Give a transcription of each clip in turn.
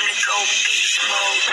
to go beast mode.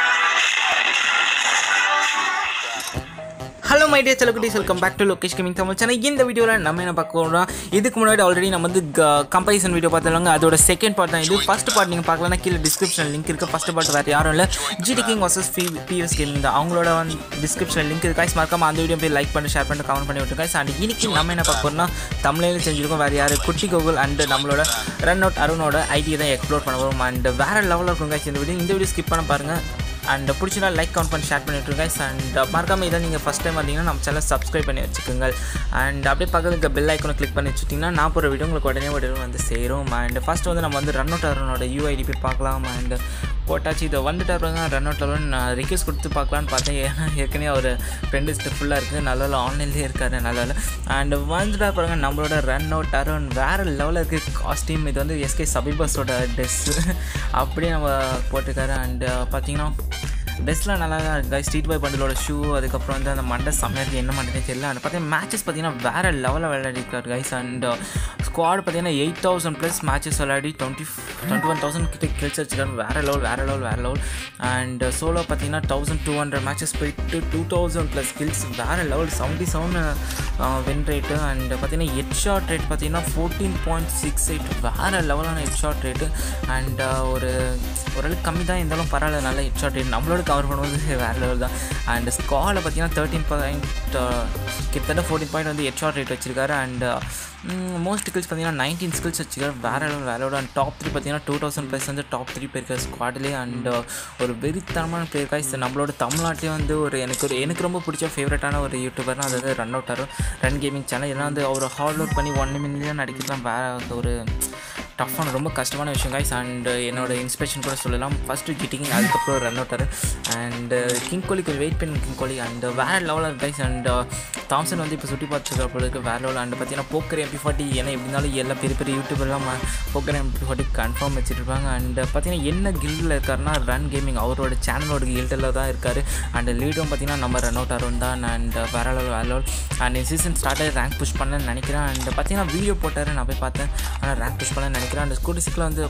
Hello my day செலகுட்டிஸ் welcome back to Lokesh gaming Tamil channel இந்த வீடியோவில் நம்ம என்ன பார்க்க போகிறோம் இதுக்கு முன்னாடி ஆல்ரெடி நம்ம வந்து கம்பேரிசன் வீடியோ பார்த்துருவாங்க அதோட செகண்ட் பார்ட் தான் இது ஃபர்ஸ்ட் பார்ட் நீங்கள் பார்க்கலன்னா கீழே டிஸ்கிரிப்ஷன் லிங்க் இருக்குது ஃபர்ஸ்ட் பார்ட் வேறு யாரும் இல்லை GT king versus P PS gaming தான் அவங்களோட வந்து டிஸ்கிரிப்ஷன் லிங்க் இருக்கு guys. மறக்காம அந்த வீடியோ போய் லைக் பண்ணி ஷேர் பண்ணி கமெண்ட் பண்ணி விட்டு guys. அண்ட் இன்னைக்கு நம்ம என்ன பார்க்க போகிறோம்னா தமிழில் செஞ்சிருக்கோம் வேறு யார் குட்டி கோகுல் அண்ட் நம்மளோட ரன் அவுட் அருணோட ஐடியை தான் எக்ஸ்ப்ளோர் பண்ண போகிறோம் அண்ட் வேறு லெவலில் இருக்கும் guys இந்த வீடியோ இந்த வீடியோ ஸ்கிப் பண்ண பாருங்கள் அண்ட் பிடிச்சதா லைக் கவுண்ட் பண்ணி ஷேர் பண்ணிட்டு guys அண்ட் மறக்காம இதை நீங்கள் ஃபஸ்ட் டைம் வந்தீங்கன்னா நம்ம சேனல் சப்ஸ்கிரைப் பண்ணி வச்சுக்கோங்க அண்ட் அப்படியே பக்கத்துக்கு பெல் ஐக்கனை கிளிக் பண்ணி வச்சுட்டிங்கன்னா நான் போகிற வீடியோ உங்களுக்கு உடனே உடனே வந்து சேரும் அண்ட் ஃபஸ்ட் வந்து நம்ம வந்து ரன் அவுட் அருணோட யூஐடி போய் பார்க்கலாம் அண்ட் போட்டாச்சு இதை வந்துட்டு பாருங்க ரன் அவுட் அருண் நான் ரிக்வஸ்ட் கொடுத்து பார்க்கலான்னு பார்த்தேன் ஏன்னா ஏற்கனவே அவர் ஃப்ரெண்ட் லிஸ்ட் ஃபுல்லாக இருக்குது நல்ல ஆன்லைன்லேயே இருக்காரு நல்ல அண்ட் வந்துட்டா பாருங்க நம்மளோட ரன் அவுட் அருண் வேறு லெவலில் இருக்குது காஸ்டியூம் இது வந்து எஸ்கே சபிபாஸோட ட்ரெஸ்ஸு அப்படியே நம்ம போட்டிருக்காரு அண்ட் பார்த்தீங்கன்னா ட்ரெஸ்லாம் நல்லா தான் இருக்குது ஸ்ட்ரீட் பாய் பண்டிலோட ஷூ அதுக்கப்புறம் வந்து அந்த மண்டை செம்மையாக இருக்குது என்ன மண்டே தெரியல அந்த பார்த்தீங்கன்னா மேட்சஸ் பார்த்தீங்கன்னா வேறு லெவலில் விளையாடிருக்காரு கைஸ் அண்ட் ஸ்குவாட் பார்த்தீங்கன்னா எயிட் தௌசண்ட் ப்ளஸ் மேட்சஸ் விளையாடி டுவெண்ட்டி டுவெண்ட்டி ஒன் தௌசண்ட் கிட்ட கில்ஸ் வச்சுருக்காரு வேறு லெவல் வேறு லெவல் வேறு லெவல் அண்ட் சோலோ பார்த்தீங்கன்னா தௌசண்ட் டூ ஹண்ட்ரட் மேட்சஸ் போயிட்டு டூ தௌசண்ட் ப்ளஸ் கில்ஸ் வேறு level seventy seven win rate and பார்த்தீங்கன்னா ஹெட் ஷாட் ரேட் பார்த்தீங்கன்னா ஃபோர்டீன் பாயிண்ட் சிக்ஸ் எயிட் வேறு லெவலான ஹெட் ஷாட் ரேட்டு அண்ட் ஒரு ஓரளவுக்கு கம்மி தான் இருந்தாலும் பரவாயில்ல நல்ல ஹெட் ஷாட் ரேட் நம்மளோட கவர் பண்ணுவது வேறு லெவல் தான் அண்ட் ஸ்காலில் பார்த்தீங்கன்னா தேர்ட்டின் பாயிண்ட் கிட்டத்தட்ட ஃபோர்டீன் பாயிண்ட் வந்து ஹெட் ஷாட் ரேட் வச்சிருக்காரு அண்ட் மோஸ்ட் ஸ்கில்ஸ் பார்த்தீங்கன்னா நைன்டீன் ஸ்கில்ஸ் வச்சுருக்காரு வேறு லெவல் வேறு லெவல் அண்ட் டாப் த்ரீ பார்த்தீங்கன்னா டூ தௌசண்ட் ப்ளஸ் வந்து டாப் த்ரீ போயிருக்காரு ஸ்குவாட்லேயே அண்ட் ஒரு வெறித்தனமான பேர் காய்ஸ் நம்மளோட தமிழ்நாட்டிலே வந்து ஒரு எனக்கு ஒரு எனக்கு ரொம்ப பிடிச்ச ஃபேவரட்டான ஒரு யூடியூபர்னா அதாவது ரன் அவுட் ஆரும் ரன் கேமிங் சேனல் ஏன்னா வந்து அவர் ஹார்ட் ஒர்க் பண்ணி ஒன் மில்லியன் நடிக்கலாம் வேறு ஒரு டஃப்பான ரொம்ப கஷ்டமான விஷயம் காய்ஸ் அண்ட் என்னோட இன்ஸ்பிரேஷன் கூட சொல்லலாம் ஃபஸ்ட்டு கிட்டிங் அதுக்கப்புறம் ரன் அவுட்டர் அண்ட் கிங் கோலி கொஞ்சம் வெயிட் பண்ணி கிங் கோலி அண்ட் வேறு லெவலில் கைஸ் அண்ட் தாம்சன் வந்து இப்போ சுட்டி பார்த்துருக்க வேறு லெவல் அண்ட் பார்த்தீங்கன்னா போக்கர் எம்பி ஃபார்ட்டி ஏன்னா எப்படி இருந்தாலும் எல்லா பெரிய பெரிய யூடியூபர்லாம் போக்கர் எம்பி ஃபார்ட்டி கன்ஃபார்ம் வச்சுருப்பாங்க அண்ட் பார்த்தீங்கன்னா என்ன கில்டில் இருக்காருன்னா ரன் கேமிங் அவரோட சேனலோட கில்டில் தான் இருக்கார் அண்ட் லீடும் பார்த்தீங்கன்னா நம்ம ரன் அவுட் ஆரும் தான் அண்ட் வேறு லெவல் வேறு லெவல் அண்ட் சீசன் ஸ்டார்ட் ஆகி ரேங்க் புஷ் பண்ணலன்னு நினைக்கிறேன் அண்ட் பார்த்தீங்கன்னா வீடியோ போட்டார் நான் போய் பார்த்தேன் ஆனால் ரேங்க் புஷ் பண்ணலன்னு நினைக்கிறேன் அந்த ஸ்கூட்டிஸில் வந்து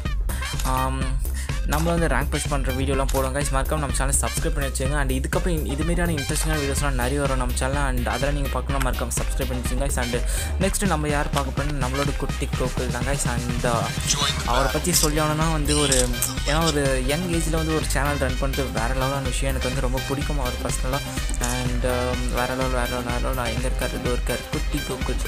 நம்ம வந்து ரேங்க் புஷ் பண்ணுற வீடியோலாம் போடுவோம் கைஸ் மறக்காம நம்ம சேனல் சப்ஸ்கிரைப் பண்ணி வச்சுங்க அண்ட் இதுக்கப்புறம் இதுமாரியான இன்ட்ரெஸ்டிங்கான வீடியோஸ்லாம் நிறைய வரும் நம்ம சேனல் அண்ட் அதெல்லாம் நீங்கள் பார்க்கணும் மறக்காம சப்ஸ்கிரைப் பண்ணி வச்சுங்க கைஸ் அண்ட் நெக்ஸ்ட் நம்ம யார் பார்க்க போகிறோம் நம்மளோட குட்டி கோக்குள் தான் கைஸ் அண்ட் அவரை பற்றி சொல்லி ஆகணும்னா வந்து ஒரு ஏன்னா ஒரு யங் ஏஜில் வந்து ஒரு சேனல் ரன் பண்ணிட்டு வேறு லெவலான விஷயம் எனக்கு வந்து ரொம்ப பிடிக்கும் அவர் பர்சனலாக அண்ட் வேறு லெவல் வேறு லெவல் வேறு லெவல் எங்கே இருக்கார் இதோ இருக்கார் குட்டி கோக்குள்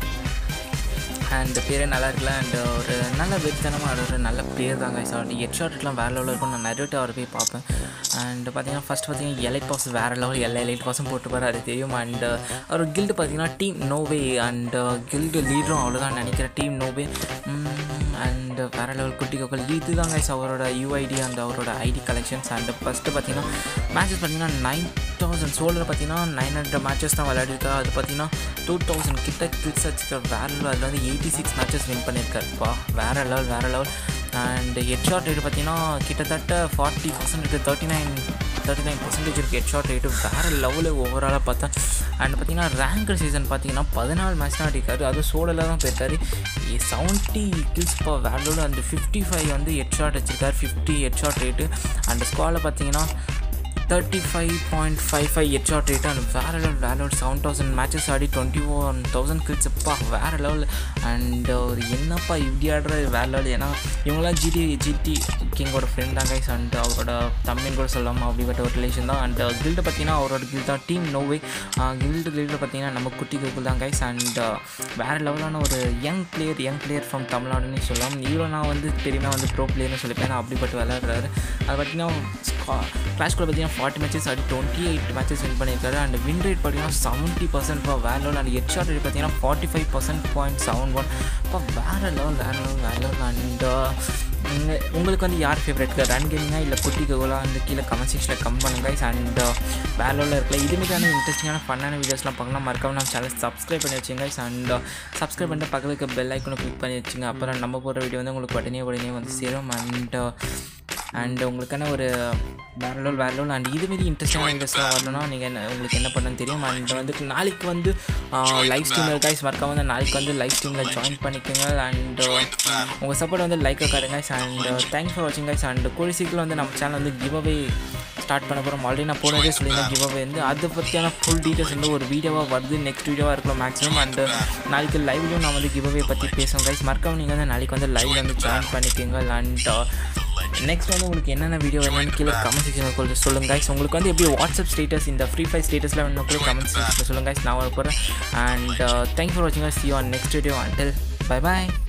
அண்ட் பேரே நல்லா இருக்கலாம் அண்ட் ஒரு நல்ல வெறித்தனமாக ஒரு நல்ல பேர் தாங்க சார் ஹெட் ஷாட்லாம் வேறு லெவலில் இருக்கும் நான் நிறைய அவரை போய் பார்ப்பேன் அண்ட் பார்த்தீங்கன்னா ஃபஸ்ட் பார்த்தீங்கன்னா எலைட் பாஸ் வேறு லெவல் எல்லா எலைட் பாஸும் போட்டு போகிற அது தெரியும் அண்ட் அவர் கில்டு பார்த்தீங்கன்னா டீம் நோவே அண்ட் கில்டு லீடரும் அவ்வளோதான் நினைக்கிறேன் டீம் நோவே அண்ட் வேறு லெவல் குட்டி கோக்கல் இது தான் கைஸ் அவரோட யூஐடி அண்ட் அவரோட ஐடி கலெக்ஷன்ஸ் அண்ட் ஃபஸ்ட்டு பார்த்தீங்கன்னா மேட்சஸ் பார்த்தீங்கன்னா நைன் தௌசண்ட் சோலில் பார்த்தீங்கன்னா நைன் ஹண்ட்ரட் மேட்சஸ் தான் விளையாடிருக்கா அது பார்த்தீங்கன்னா டூ தௌசண்ட் கிட்ட கிட்ஸ் வச்சுருக்க வேறு லெவல் அதில் வந்து எயிட்டி சிக்ஸ் மேட்சஸ் வின் பண்ணியிருக்காருப்பா வேறு லெவல் வேறு level and head shot rate பார்த்தீங்கன்னா கிட்டத்தட்ட ஃபார்ட்டி பர்சன்ட் இருக்குது thirty nine thirty nine percentage இருக்குது ஹெட் ஷாட் ரேட்டு வேறு லெவலில் ஓவராலாக பார்த்தா அண்ட் பார்த்தீங்கன்னா ரேங்கர் சீசன் பார்த்தீங்கன்னா பதினாலு மேட்ச் தான் அடிக்காரு அதுவும் சோலில் தான் போயிருக்காரு செவன்ட்டி கில்ஸ் இப்போ வேலோவில் அந்த ஃபிஃப்டி ஃபைவ் வந்து ஹெட் ஷாட் வச்சிருக்காரு fifty head shot rate and ஸ்குவாடில் பார்த்தீங்கன்னா thirty five point five five head shot rate and வேறு லெவல் வேறு லெவல் செவன் தௌசண்ட் மேட்சஸ் ஆடி டுவெண்ட்டி ஒன் தௌசண்ட் கில்ஸ்ப்பா வேறு லெவல் அண்ட் ஒரு என்னப்பா இப்படி ஆடுற வேறு லெவல் ஏன்னா இவங்களாம் ஜிடி ஜிடி கிங்கோட ஃப்ரெண்ட் தான் கைஸ் அண்ட் அவரோட தம்பின்னு கூட சொல்லலாம் அப்படிப்பட்ட ஒரு ரிலேஷன் தான் அண்ட் கில்டு பார்த்தீங்கன்னா அவரோட கில் தான் டீம் நோவே கில்டு கில்டு பார்த்தீங்கன்னா நம்ம குட்டி கோகுல் தான் கைஸ் அண்ட் வேறு லெவலான ஒரு young player young player from தமிழ்நாடுன்னு சொல்லலாம் இவ்வளோ நான் வந்து தெரியுமா வந்து ப்ரோ பிளேயர்னு சொல்லிப்பேன் நான் அப்படிப்பட்டு விளையாடுறாரு அது பார்த்தீங்கன்னா கிளாஸ் கூட பார்த்தீங்கன்னா ஃபார்ட்டி மேட்சஸ் ஆடி டுவெண்ட்டி எயிட் மேட்சஸ் வின் பண்ணியிருக்காரு அண்ட் வின் ரேட் பார்த்தீங்கன்னா செவன்ட்டி பர்சன்ட் இப்போ வேறு level and head shot rate பார்த்தீங்கன்னா forty five percent point seven one இப்போ வேறு லெவல் வேறு லெவல் வேறு லெவல் அண்ட் உங்களுக்கு வந்து யார் ஃபேவரட் ரன் கேமிங்கா இல்லை குட்டி கோலா வந்து கீழே கமெண்ட் செக்ஷனில் கம் பண்ணுங்க அண்ட் வேறு லெவலில் இருக்கல இதுமாதிரியான இன்ட்ரெஸ்டிங்கான ஃபன்னான வீடியோஸ்லாம் பார்க்கலாம் மறக்காம நம்ம சேனல் சப்ஸ்கிரைப் பண்ணி வச்சுங்க அண்ட் சப்ஸ்கிரைப் பண்ணிட்டு பக்கத்துக்கு பெல் ஐக்கனை கிளிக் பண்ணி வச்சுங்க அப்புறம் நம்ம போகிற வீடியோ வந்து உங்களுக்கு உடனே உடனே வந்து சேரும் அண்ட் அண்ட் உங்களுக்கான ஒரு வேற லெவல் வேற லெவல் அண்ட் இதுமாரி இன்ட்ரெஸ்டான வீடியோஸ்லாம் வரணும்னா நீங்கள் என்ன உங்களுக்கு என்ன பண்ணணும்னு தெரியும் அண்ட் வந்து நாளைக்கு வந்து லைவ் ஸ்ட்ரீமில் கைஸ் மறக்காம வந்து நாளைக்கு வந்து லைவ் ஸ்ட்ரீமில் ஜாயின் பண்ணிக்கோங்க அண்ட் உங்கள் சப்போர்ட் வந்து லைக்கை காட்டுங்க அண்ட் தேங்க்ஸ் ஃபார் வாட்சிங் கைஸ் அண்ட் கூடிய சீக்கிரம் வந்து நம்ம சேனல் வந்து கிவ் அவே ஸ்டார்ட் பண்ண போகிறோம் ஆல்ரெடி நான் போனதே சொல்லியிருந்தேன் கிவ் அவே வந்து அதை பற்றியான ஃபுல் டீட்டெயில்ஸ் வந்து ஒரு வீடியோவாக வருது நெக்ஸ்ட் வீடியோவாக இருக்கலாம் மேக்ஸிமம் அண்ட் நாளைக்கு லைவ்லையும் நான் வந்து கிவ் அவே பற்றி பேசுவேன் கைஸ் மறக்காம நீங்கள் வந்து நாளைக்கு வந்து லைவ் வந்து ஜாயின் பண்ணிக்கோங்க அண்ட் நெக்ஸ்ட் வந்து உங்களுக்கு என்னென்ன வீடியோ வேணும்னு கீழே கமெண்ட் செக்ஷனில் கொஞ்சம் சொல்லுங்கள் கைஸ் உங்களுக்கு வந்து எப்படி வாட்ஸ்அப் ஸ்டேட்டஸ் இந்த ஃப்ரீ ஃபயர் ஸ்டேட்டஸில் வேணும் கூட கமெண்ட் செக்ஷனில் சொல்லுங்கள் கைஸ் நான் வர போகிறேன் அண்ட் தேங்க் ஃபார் வாட்சிங் see on next video until bye bye